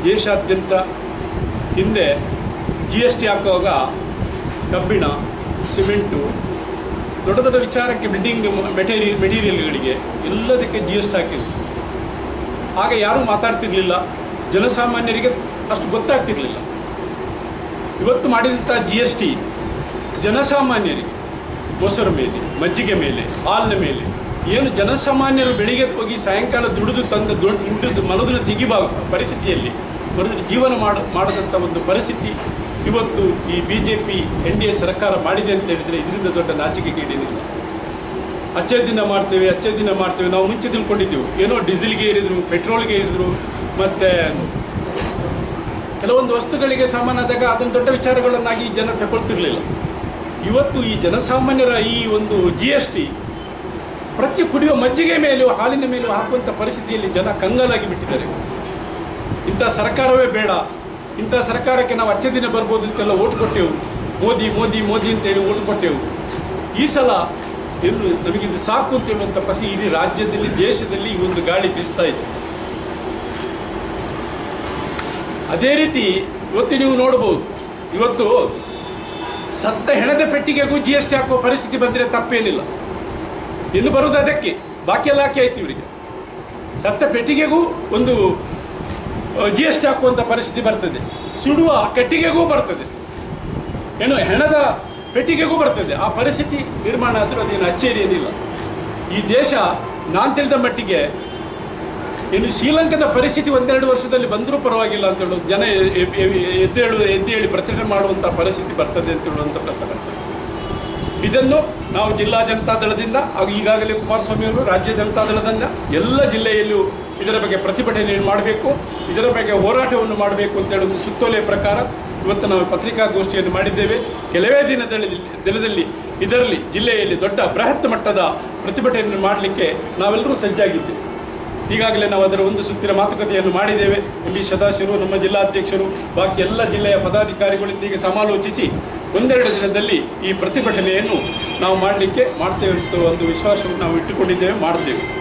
ದೇಶಾದ್ಯಂತ ಹಿಂದೆ G S T ಹಾಕುವಾಗ ಕಬ್ಬಿಣ ಸಿಮೆಂಟು ದೊಡ್ಡ ದೊಡ್ಡ ವಿಚಾರಕ್ಕೆ ಬಿಲ್ಡಿಂಗ್ ಮೆಟೀರಿಯಲ್ ಮೆಟೀರಿಯಲ್ಗಳಿಗೆ ಎಲ್ಲದಕ್ಕೆ ಜಿ ಎಸ್ ಟಿ ಹಾಕಿದ್ರು ಆಗ ಯಾರೂ ಮಾತಾಡ್ತಿರ್ಲಿಲ್ಲ ಜನಸಾಮಾನ್ಯರಿಗೆ ಅಷ್ಟು ಗೊತ್ತಾಗ್ತಿರ್ಲಿಲ್ಲ ಇವತ್ತು ಮಾಡಿದಂಥ ಜಿ ಎಸ್ ಟಿ ಜನಸಾಮಾನ್ಯರಿಗೆ ಮೊಸರು ಮೇಲೆ ಮಜ್ಜಿಗೆ ಮೇಲೆ ಹಾಲಿನ ಮೇಲೆ ಏನು ಜನಸಾಮಾನ್ಯರು ಬೆಳಿಗ್ಗೆ ಹೋಗಿ ಸಾಯಂಕಾಲ ದುಡಿದು ತಂದ ದೊಡ್ಡ ದುಡಿದು ಮನದನ್ನು ತೆಗಿಬಾ ಪರಿಸ್ಥಿತಿಯಲ್ಲಿ ಮನದ ಜೀವನ ಮಾಡ ಮಾಡದಂಥ ಒಂದು ಪರಿಸ್ಥಿತಿ ಇವತ್ತು ಈ B J P N D A ಸರ್ಕಾರ ಮಾಡಿದೆ ಅಂತ ಹೇಳಿದರೆ ಇದರಿಂದ ದೊಡ್ಡ ನಾಚಿಕೆಗೇಡೇನಿಲ್ಲ ಅಚ್ಚೇ ದಿನ ಮಾಡ್ತೇವೆ ಅಚ್ಚೇ ದಿನ ಮಾಡ್ತೇವೆ ನಾವು ಮುಂಚೆ ತಿಳ್ಕೊಂಡಿದ್ದೆವು ಏನೋ ಡೀಸೆಲ್ಗೆ ಏರಿದ್ರು ಪೆಟ್ರೋಲ್ಗೆ ಏರಿದ್ರು ಮತ್ತು ಕೆಲವೊಂದು ವಸ್ತುಗಳಿಗೆ ಸಾಮಾನಾದಾಗ ಅದನ್ನು ದೊಡ್ಡ ವಿಚಾರಗಳನ್ನಾಗಿ ಜನ ತಗೊಳ್ತಿರ್ಲಿಲ್ಲ ಇವತ್ತು ಈ ಜನಸಾಮಾನ್ಯರ ಈ ಒಂದು ಜಿ ಎಸ್ ಟಿ ಪ್ರತಿ ಕುಡಿಯುವ ಮಜ್ಜಿಗೆ ಮೇಲೂ ಹಾಲಿನ ಮೇಲೂ ಹಾಕುವಂಥ ಪರಿಸ್ಥಿತಿಯಲ್ಲಿ ಜನ ಕಂಗಾಲಾಗಿ ಬಿಟ್ಟಿದ್ದಾರೆ ಇಂಥ ಸರ್ಕಾರವೇ ಬೇಡ ಇಂಥ ಸರ್ಕಾರಕ್ಕೆ ನಾವು ಅಚ್ಚೆ ದಿನ ಬರ್ಬೋದು ಅಂತೆಲ್ಲ ಓಟ್ ಕೊಟ್ಟೆವು ಮೋದಿ ಮೋದಿ ಮೋದಿ ಅಂತೇಳಿ ಓಟ್ ಕೊಟ್ಟೆವು ಈ ಸಲ ಏನು ನಮಗಿದು ಸಾಕು ಅಂತ ಹೇಳುವಂಥ ಪರಿಸ್ಥಿತಿ ಇಡೀ ರಾಜ್ಯದಲ್ಲಿ ದೇಶದಲ್ಲಿ ಈ ಒಂದು ಗಾಳಿ ಬೀಸ್ತಾ ಇದೆ ಅದೇ ರೀತಿ ಇವತ್ತು ನೀವು ನೋಡ್ಬೋದು ಇವತ್ತು ಸತ್ತ ಹೆಣದ ಪೆಟ್ಟಿಗೆಗೂ ಜಿ ಎಸ್ ಟಿ ಹಾಕುವ ಪರಿಸ್ಥಿತಿ ಬಂದರೆ ತಪ್ಪೇನಿಲ್ಲ ಇನ್ನು ಬರುವುದು ಅದಕ್ಕೆ ಬಾಕಿ ಎಲ್ಲ ಹಾಕಿ ಆಯ್ತು ಇವರಿಗೆ ಸತ್ತ ಪೆಟ್ಟಿಗೆಗೂ ಒಂದು ಜಿ ಎಸ್ ಟಿ ಹಾಕುವಂಥ ಪರಿಸ್ಥಿತಿ ಬರ್ತದೆ ಸುಡುವ ಕಟ್ಟಿಗೆಗೂ ಬರ್ತದೆ ಏನು ಹೆಣದ ಪೆಟ್ಟಿಗೆಗೂ ಬರ್ತದೆ ಆ ಪರಿಸ್ಥಿತಿ ನಿರ್ಮಾಣ ಆದರೂ ಅದೇನು ಅಚ್ಚೇರಿ ಏನಿಲ್ಲ ಈ ದೇಶ ನಾನು ತಿಳಿದ ಮಟ್ಟಿಗೆ ಇನ್ನು ಶ್ರೀಲಂಕಾದ ಪರಿಸ್ಥಿತಿ ಒಂದೆರಡು ವರ್ಷದಲ್ಲಿ ಬಂದರೂ ಪರವಾಗಿಲ್ಲ ಅಂತ ಹೇಳೋದು ಜನ ಎ- ಎ- ಎ- ಎದ್ದೇಳು ಎದ್ದೇಳಿ ಪ್ರತಿಭಟನೆ ಮಾಡುವಂಥ ಪರಿಸ್ಥಿತಿ ಬರ್ತದೆ ಅಂತ ಹೇಳುವಂಥ ಪ್ರಶ್ನೆ ಬರ್ತದೆ ಇದನ್ನು ನಾವು ಜಿಲ್ಲಾ ಜನತಾ ದಳದಿಂದ ಹಾಗೂ ಈಗಾಗಲೇ ಕುಮಾರಸ್ವಾಮಿ ಅವರು ರಾಜ್ಯ ಜನತಾ ದಳದಿಂದ ಎಲ್ಲ ಜಿಲ್ಲೆಯಲ್ಲೂ ಇದರ ಬಗ್ಗೆ ಪ್ರತಿಭಟನೆಯನ್ನು ಮಾಡಬೇಕು ಇದರ ಬಗ್ಗೆ ಹೋರಾಟವನ್ನು ಮಾಡಬೇಕು ಅಂತ ಹೇಳಿ ಒಂದು ಸುತ್ತೋಲೆಯ ಪ್ರಕಾರ ಇವತ್ತು ನಾವು ಪತ್ರಿಕಾಗೋಷ್ಠಿಯನ್ನು ಮಾಡಿದ್ದೇವೆ ಕೆಲವೇ ದಿನದಲ್ಲಿ ದಿನದಲ್ಲಿ ಇದರಲ್ಲಿ ಜಿಲ್ಲೆಯಲ್ಲಿ ದೊಡ್ಡ ಬೃಹತ್ ಮಟ್ಟದ ಪ್ರತಿಭಟನೆಯನ್ನು ಮಾಡಲಿಕ್ಕೆ ನಾವೆಲ್ಲರೂ ಸಜ್ಜಾಗಿದ್ದೇವೆ ಈಗಾಗಲೇ ನಾವು ಅದರ ಒಂದು ಸುತ್ತಿನ ಮಾತುಕತೆಯನ್ನು ಮಾಡಿದ್ದೇವೆ ಎಂ ಬಿ ಸದಾಶಿವರು ನಮ್ಮ ಜಿಲ್ಲಾಧ್ಯಕ್ಷರು ಬಾಕಿ ಎಲ್ಲ ಜಿಲ್ಲೆಯ ಪದಾಧಿಕಾರಿಗಳೊಂದಿಗೆ ಸಮಾಲೋಚಿಸಿ ಒಂದೆರಡು ದಿನದಲ್ಲಿ ಈ ಪ್ರತಿಭಟನೆಯನ್ನು ನಾವು ಮಾಡಲಿಕ್ಕೆ ಮಾಡ್ತೇವೆ ಅಂತ ಒಂದು ವಿಶ್ವಾಸವನ್ನು ನಾವು ಇಟ್ಟುಕೊಂಡಿದ್ದೇವೆ ಮಾಡ್ತೇವೆ